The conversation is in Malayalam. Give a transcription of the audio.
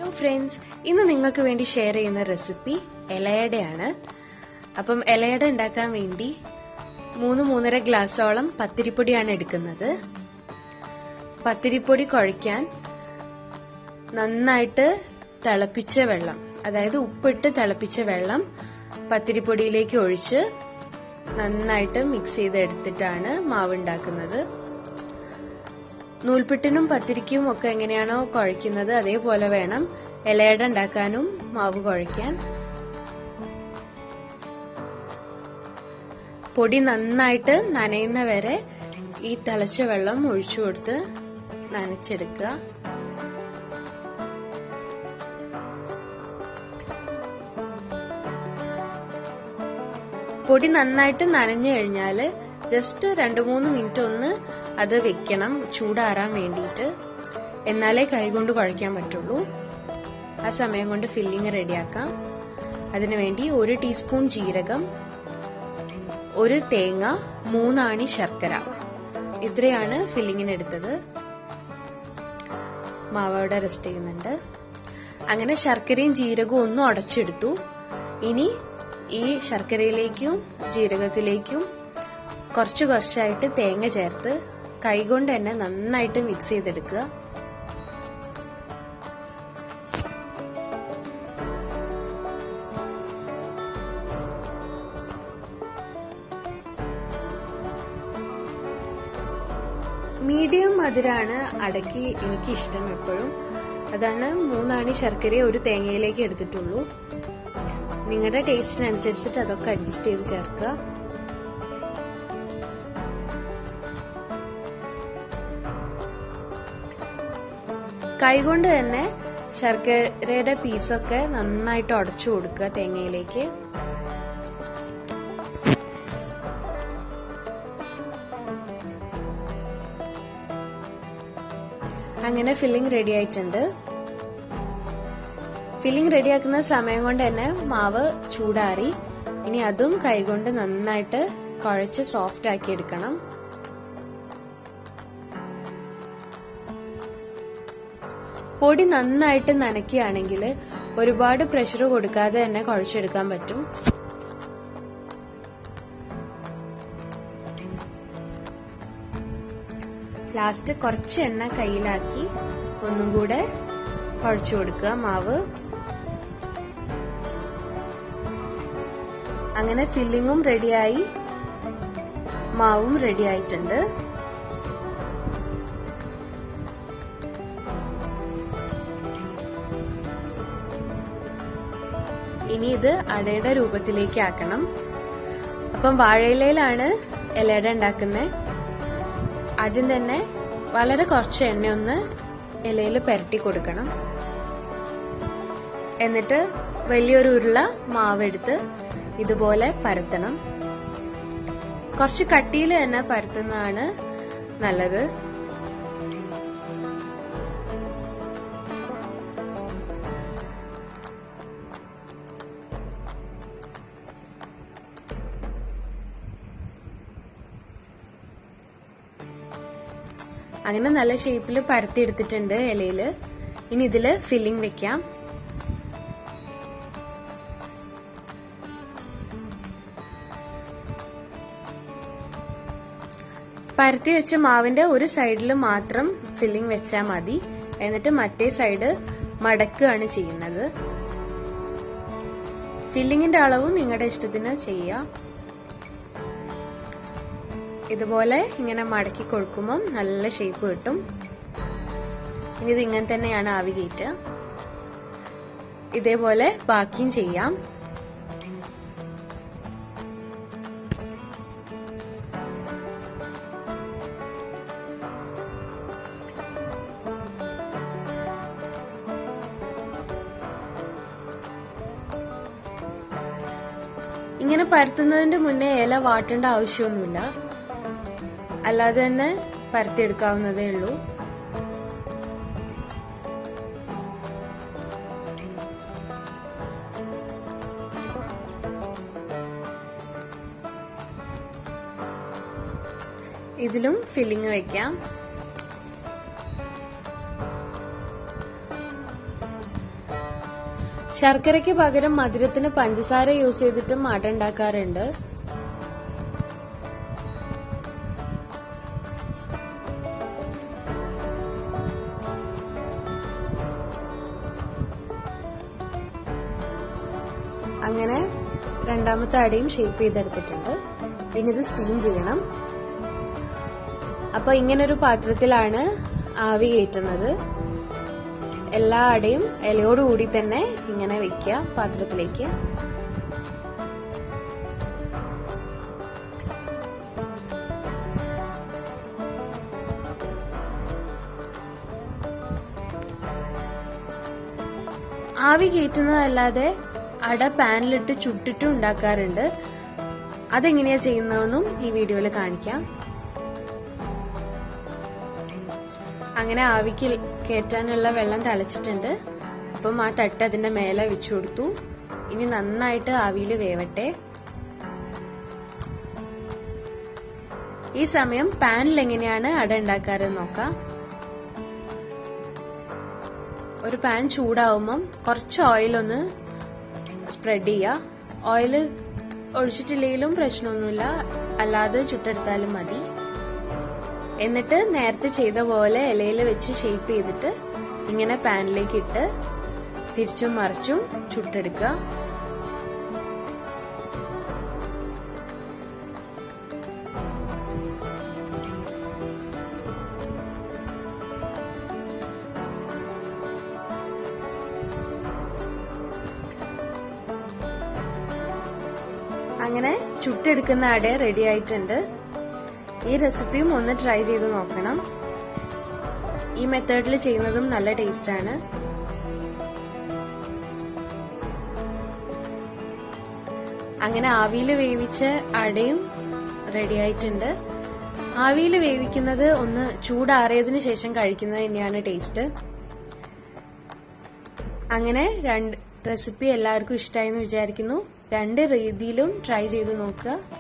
ഫ്രണ്ട്സ് ഇന്ന് നിങ്ങൾക്ക് വേണ്ടി ഷെയർ ചെയ്യുന്ന റെസിപ്പി ഇലയടയാണ് അപ്പം ഇലയട ഉണ്ടാക്കാൻ വേണ്ടി മൂന്ന് മൂന്നര ഗ്ലാസോളം പത്തിരിപ്പൊടിയാണ് എടുക്കുന്നത് പത്തിരിപ്പൊടി കുഴയ്ക്കാൻ നന്നായിട്ട് തിളപ്പിച്ച വെള്ളം അതായത് ഉപ്പിട്ട് തിളപ്പിച്ച വെള്ളം പത്തിരിപ്പൊടിയിലേക്ക് ഒഴിച്ച് നന്നായിട്ട് മിക്സ് ചെയ്തെടുത്തിട്ടാണ് മാവ് ഉണ്ടാക്കുന്നത് നൂൽപ്പിട്ടിനും പത്തിരിക്കും ഒക്കെ എങ്ങനെയാണോ കുഴയ്ക്കുന്നത് അതേപോലെ വേണം ഇലയട ഉണ്ടാക്കാനും മാവ് കുഴയ്ക്കാൻ പൊടി നന്നായിട്ട് നനയുന്ന വരെ ഈ തിളച്ച വെള്ളം ഒഴിച്ചു കൊടുത്ത് നനച്ചെടുക്കുക പൊടി നന്നായിട്ട് നനഞ്ഞു കഴിഞ്ഞാൽ ജസ്റ്റ് രണ്ട് മൂന്ന് മിനിറ്റ് ഒന്ന് അത് വെക്കണം ചൂടാറാൻ വേണ്ടിയിട്ട് എന്നാലേ കൈകൊണ്ട് കുഴയ്ക്കാൻ പറ്റുള്ളൂ ആ സമയം കൊണ്ട് ഫില്ലിങ് റെഡിയാക്കാം അതിനുവേണ്ടി ഒരു ടീസ്പൂൺ ജീരകം ഒരു തേങ്ങ മൂന്നാണി ശർക്കര ഇത്രയാണ് ഫില്ലിങ്ങിന് എടുത്തത് മാവവിടെ റെസ്റ്റ് ചെയ്യുന്നുണ്ട് അങ്ങനെ ശർക്കരയും ജീരകവും ഒന്നും ഉടച്ചെടുത്തു ഇനി ഈ ശർക്കരയിലേക്കും ജീരകത്തിലേക്കും കുറച്ച് കുറച്ചായിട്ട് തേങ്ങ ചേർത്ത് കൈകൊണ്ട് തന്നെ നന്നായിട്ട് മിക്സ് ചെയ്തെടുക്കുക മീഡിയം മധുരാണ് അടക്കി എനിക്ക് ഇഷ്ടം എപ്പോഴും അതാണ് മൂന്നാണി ശർക്കര ഒരു തേങ്ങയിലേക്ക് എടുത്തിട്ടുള്ളൂ നിങ്ങളുടെ ടേസ്റ്റിനനുസരിച്ചിട്ട് അതൊക്കെ അഡ്ജസ്റ്റ് ചെയ്ത് ചേർക്കുക കൈകൊണ്ട് തന്നെ ശർക്കരയുടെ പീസൊക്കെ നന്നായിട്ട് ഉടച്ചു കൊടുക്കുക തേങ്ങയിലേക്ക് അങ്ങനെ ഫില്ലിംഗ് റെഡി ആയിട്ടുണ്ട് ഫില്ലിംഗ് റെഡിയാക്കുന്ന സമയം കൊണ്ട് തന്നെ മാവ് ചൂടാറി ഇനി അതും കൈകൊണ്ട് നന്നായിട്ട് കുഴച്ച് സോഫ്റ്റ് ആക്കി എടുക്കണം പൊടി നന്നായിട്ട് നനയ്ക്കുകയാണെങ്കിൽ ഒരുപാട് പ്രഷർ കൊടുക്കാതെ തന്നെ കുഴച്ചെടുക്കാൻ പറ്റും ലാസ്റ്റ് കുറച്ച് എണ്ണ കയ്യിലാക്കി ഒന്നും കൂടെ കുഴച്ചു കൊടുക്കുക മാവ് അങ്ങനെ ഫില്ലിങ്ങും റെഡിയായി മാവും റെഡി ആയിട്ടുണ്ട് ഇനി ഇത് അടയുടെ രൂപത്തിലേക്ക് ആക്കണം അപ്പം വാഴയിലയിലാണ് ഇലയട ഉണ്ടാക്കുന്നത് ആദ്യം തന്നെ വളരെ കുറച്ച് എണ്ണ ഒന്ന് ഇലയിൽ പുരട്ടി കൊടുക്കണം എന്നിട്ട് വലിയൊരു ഉരുള മാവെടുത്ത് ഇതുപോലെ പരത്തണം കുറച്ച് കട്ടിയിൽ തന്നെ പരത്തുന്നതാണ് നല്ലത് അങ്ങനെ നല്ല ഷേപ്പിൽ പരത്തി എടുത്തിട്ടുണ്ട് ഇലയില് ഇനി ഇതില് ഫില്ലിംഗ് വെക്കാം പരത്തി വെച്ച മാവിന്റെ ഒരു സൈഡിൽ മാത്രം ഫില്ലിംഗ് വെച്ചാൽ മതി എന്നിട്ട് മറ്റേ സൈഡ് മടക്കുകയാണ് ചെയ്യുന്നത് ഫില്ലിങ്ങിന്റെ അളവും നിങ്ങളുടെ ഇഷ്ടത്തിന് ചെയ്യാം ഇതുപോലെ ഇങ്ങനെ മടക്കി കൊടുക്കുമ്പം നല്ല ഷേപ്പ് കിട്ടും ഇനി ഇത് ഇങ്ങനെ തന്നെയാണ് ആവി കയറ്റുക ഇതേപോലെ ബാക്കിയും ചെയ്യാം ഇങ്ങനെ പരത്തുന്നതിന്റെ മുന്നേ ഇല വാട്ടേണ്ട ആവശ്യമൊന്നുമില്ല അല്ലാതെ തന്നെ പരത്തിയെടുക്കാവുന്നതേ ഉള്ളൂ ഇതിലും ഫില്ലിങ് വെക്കാം ശർക്കരയ്ക്ക് പകരം മധുരത്തിന് പഞ്ചസാര യൂസ് ചെയ്തിട്ടും അട ഉണ്ടാക്കാറുണ്ട് അങ്ങനെ രണ്ടാമത്തെ അടയും ഷേപ്പ് ചെയ്തെടുത്തിട്ടുണ്ട് പിന്നെ ഇത് സ്റ്റീം ചെയ്യണം അപ്പൊ ഇങ്ങനൊരു പാത്രത്തിലാണ് ആവി കയറ്റുന്നത് എല്ലാ അടയും ഇലയോടുകൂടി തന്നെ ഇങ്ങനെ വെക്കുക പാത്രത്തിലേക്ക് ആവി കയറ്റുന്നതല്ലാതെ അട പാനിലിട്ട് ചുട്ടിട്ടും ഉണ്ടാക്കാറുണ്ട് അതെങ്ങനെയാ ചെയ്യുന്നതെന്നും ഈ വീഡിയോയിൽ കാണിക്കാം അങ്ങനെ ആവിക്ക് കയറ്റാനുള്ള വെള്ളം തിളച്ചിട്ടുണ്ട് അപ്പം ആ തട്ട് അതിന്റെ മേലെ വെച്ചു കൊടുത്തു ഇനി നന്നായിട്ട് ആവിയിൽ വേവട്ടെ ഈ സമയം പാനിൽ എങ്ങനെയാണ് അട ഉണ്ടാക്കാറ് നോക്കാം ഒരു പാൻ ചൂടാവുമ്പം കുറച്ച് ഓയിൽ ഒന്ന് സ്പ്രെഡ് ചെയ്യുക ഓയിൽ ഒഴിച്ചിട്ടില്ലെങ്കിലും പ്രശ്നമൊന്നുമില്ല അല്ലാതെ ചുട്ടെടുത്താലും മതി എന്നിട്ട് നേരത്തെ ചെയ്ത പോലെ ഇലയിൽ വെച്ച് ഷേപ്പ് ചെയ്തിട്ട് ഇങ്ങനെ പാനിലേക്ക് ഇട്ട് തിരിച്ചും മറിച്ചും ചുട്ടെടുക്കുക അങ്ങനെ ചുട്ടെടുക്കുന്ന അട റെഡി ആയിട്ടുണ്ട് ഈ റെസിപ്പിയും ഒന്ന് ട്രൈ ചെയ്ത് നോക്കണം ഈ മെത്തേഡിൽ ചെയ്യുന്നതും നല്ല ടേസ്റ്റ് ആണ് അങ്ങനെ ആവിയിൽ വേവിച്ച അടയും റെഡി ആയിട്ടുണ്ട് ആവിയിൽ വേവിക്കുന്നത് ഒന്ന് ചൂടാറിയതിനു ശേഷം കഴിക്കുന്നത് തന്നെയാണ് ടേസ്റ്റ് അങ്ങനെ രണ്ട് റെസിപ്പി എല്ലാവർക്കും ഇഷ്ടമായി എന്ന് വിചാരിക്കുന്നു രണ്ട് രീതിയിലും ട്രൈ ചെയ്ത് നോക്കുക